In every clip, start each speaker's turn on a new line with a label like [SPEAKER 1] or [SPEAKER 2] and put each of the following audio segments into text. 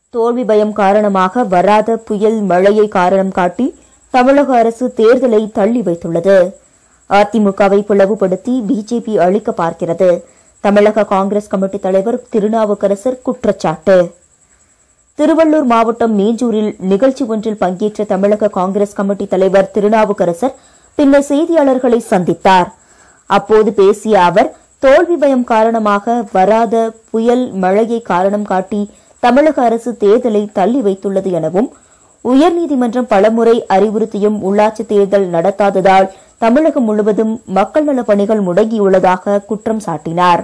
[SPEAKER 1] தோல்வி பயம் காரணமாக வராத புயல் மழையை காரணம் காட்டி தமிழக அரசு தேர்தலை தள்ளி வைத்துள்ளது அதிமுகவை பிளவுபடுத்தி பிஜேபி அழிக்க பார்க்கிறது தமிழக காங்கிரஸ் கமிட்டி தலைவர் திருநாவுக்கரசர் குற்றச்சாட்டு திருவள்ளூர் மாவட்டம் மீஞ்சூரில் நிகழ்ச்சி ஒன்றில் பங்கேற்ற தமிழக காங்கிரஸ் கமிட்டி தலைவர் திருநாவுக்கரசர் பின்னர் செய்தியாளர்களை சந்தித்தார் அப்போது பேசிய அவர் தோல்வி பயம் காரணமாக வராத புயல் மழையை காரணம் காட்டி தமிழக அரசு தேர்தலை தள்ளி வைத்துள்ளது எனவும் உயர்நீதிமன்றம் பலமுறை அறிவுறுத்தியும் உள்ளாட்சி தேர்தல் நடத்தாததால் தமிழகம் முழுவதும் மக்கள் நலப் பணிகள் முடங்கியுள்ளதாக குற்றம் சாட்டினார்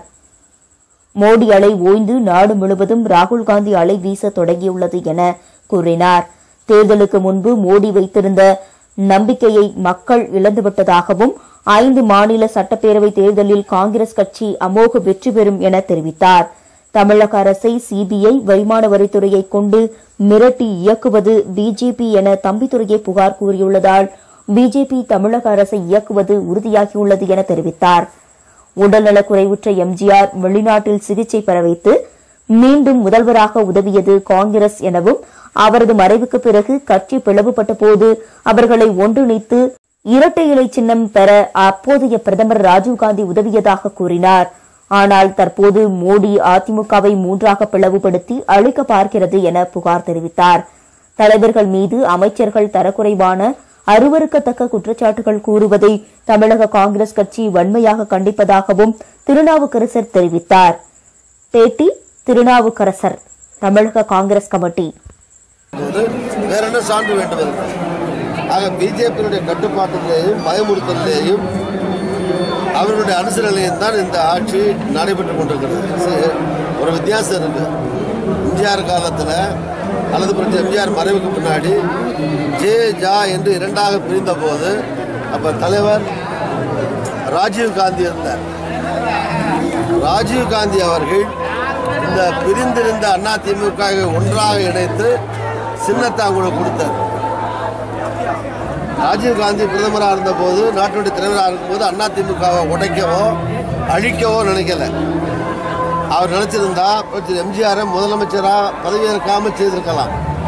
[SPEAKER 1] மோடி அலை ஓய்ந்து நாடு முழுவதும் ராகுல் காந்தி அலை வீச தொடங்கியுள்ளது என கூறினார் தேர்தலுக்கு முன்பு மோடி வைத்திருந்த நம்பிக்கையை மக்கள் இழந்துவிட்டதாகவும் ஐந்து மாநில சட்டப்பேரவை தேர்தலில் காங்கிரஸ் கட்சி அமோக வெற்றி பெறும் என தெரிவித்தார் தமிழக அரசை சிபிஐ வருமான வரித்துறையை கொண்டு மிரட்டி இயக்குவது பிஜேபி என தம்பித்துறையை புகார் கூறியுள்ளதால் பிஜேபி தமிழக அரசை இயக்குவது உறுதியாகியுள்ளது என தெரிவித்தார் உடல்நலக் குறைவுற்ற எம்ஜிஆர் வெளிநாட்டில் சிகிச்சை பெற வைத்து மீண்டும் முதல்வராக உதவியது காங்கிரஸ் எனவும் அவரது மறைவுக்கு பிறகு கட்சி பிளவுபட்ட போது அவர்களை ஒன்றிணைத்து இரட்டை இலை சின்னம் பெற அப்போதைய பிரதமர் ராஜீவ்காந்தி உதவியதாக கூறினார் ஆனால் தற்போது மோடி அதிமுகவை மூன்றாக பிளவுபடுத்தி அழிக்க பார்க்கிறது என புகார் தெரிவித்தார் தலைவர்கள் மீது அமைச்சர்கள் தரக்குறைவான அருவருக்கத்தக்க குற்றச்சாட்டுகள் கூறுவதை தமிழக காங்கிரஸ் கட்சி வன்மையாக கண்டிப்பதாகவும் திருநாவுக்கரசர் தெரிவித்தார் பேட்டி திருநாவுக்கரசர் தமிழக காங்கிரஸ் கமிட்டி
[SPEAKER 2] போது வேற என்ன சான்று வேண்டும் என்று ஆக பிஜேபியினுடைய கட்டுப்பாட்டிலேயும் பயமுறுத்தலிலேயும் அவர்களுடைய அனுசரணையில் தான் இந்த ஆட்சி நடைபெற்று கொண்டிருக்கிறது சரி, ஒரு வித்தியாசம் இருக்கு எம்ஜிஆர் காலத்தில் அல்லது பிறகு எம்ஜிஆர் மறைவுக்கு பின்னாடி ஜே ஜா என்று இரண்டாக பிரிந்த போது அப்போ தலைவர் ராஜீவ் காந்தி இருந்தார் ராஜீவ் காந்தி அவர்கள் இந்த பிரிந்திருந்த அதிமுக வை ஒன்றாக இணைத்து சின்னத்தை அவங்களுக்கு கொடுத்தார் ராஜீவ் காந்தி பிரதமராக இருந்தபோது நாட்டுடைய தலைவராக இருக்கும்போது அதிமுகவை உடைக்கவோ அழிக்கவோ நினைக்கல அவர் நினைச்சிருந்தா கொஞ்சம் எம்ஜிஆரை முதலமைச்சராக பதவியேற்காமல் செய்திருக்கலாம்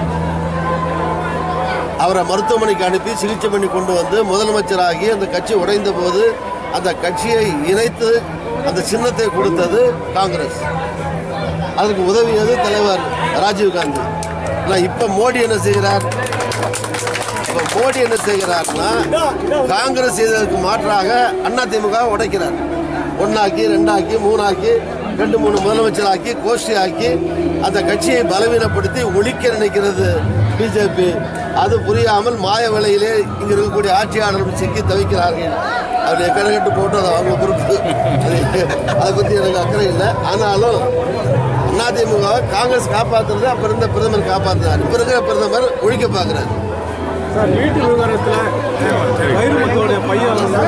[SPEAKER 2] அவரை மருத்துவமனைக்கு அனுப்பி சிகிச்சை பண்ணி கொண்டு வந்து முதலமைச்சராகி அந்த கட்சி உடைந்த போது அந்த கட்சியை இணைத்து அந்த சின்னத்தை கொடுத்தது காங்கிரஸ் அதுக்கு உதவியது தலைவர் ராஜீவ் காந்தி ஆனால் இப்போ மோடி என்ன செய்கிறார் இப்போ மோடி என்ன செய்கிறார்னா காங்கிரஸ் செய்ததற்கு மாற்றாக அதிமுக உடைக்கிறார் ஒன்னாக்கி ரெண்டாக்கி மூணாக்கி ரெண்டு மூணு முதலமைச்சராக்கி கோஷ்டி ஆக்கி அந்த கட்சியை பலவீனப்படுத்தி ஒழிக்க நினைக்கிறது பிஜேபி அது புரியாமல் மாய விலையிலே இங்க இருக்கக்கூடிய ஆட்சியாளர்கள் சிக்கி தவிக்கிறார்கள் அவர் கணக்கெட்டு போட்டு அது அவங்க பொறுப்பு அதை பற்றி எனக்கு அக்கறை இல்லை ஆனாலும் அதிமுக காங்கிரஸ் காப்பாத்துறது அப்ப இருந்த பிரதமர் காப்பாத்தினார் இப்ப இருக்கிற பிரதமர் ஒழிக்க பார்க்கிறார்
[SPEAKER 3] சார் வீட்டு விவகாரத்தில் வைரமுத்தோடைய பையன் வந்து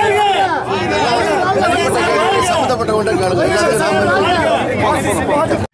[SPEAKER 3] வைரமுத்து
[SPEAKER 2] இதெல்லாம் தனிப்பட்ட கேள்வி, சம்பந்தப்பட்டவங்க கேளுங்க. இல்லாத நாம